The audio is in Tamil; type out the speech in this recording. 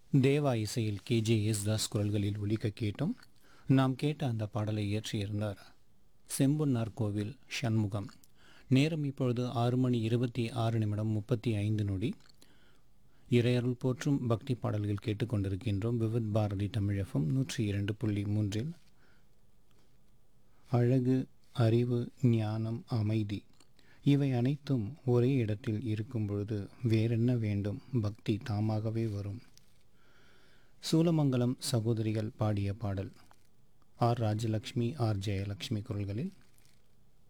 தேவா இசையில் கேஜே தாஸ் குரல்களில் ஒலிக்க கேட்டோம் நாம் கேட்ட அந்த பாடலை இயற்றியிருந்தார் செம்பொன்னார் கோவில் சண்முகம் நேரம் இப்பொழுது ஆறு மணி இருபத்தி ஆறு நிமிடம் முப்பத்தி ஐந்து நொடி இறையருள் போற்றும் பக்தி பாடல்கள் கேட்டுக்கொண்டிருக்கின்றோம் விவித் பாரதி தமிழகம் நூற்றி இரண்டு புள்ளி மூன்றில் அழகு அறிவு ஞானம் அமைதி இவை அனைத்தும் ஒரே இடத்தில் இருக்கும் பொழுது வேறென்ன வேண்டும் பக்தி தாமாகவே வரும் சூலமங்கலம் சகோதரிகள் பாடிய பாடல் ஆர் ராஜலக்ஷ்மி ஆர் ஜெயலக்ஷ்மி குரல்களில்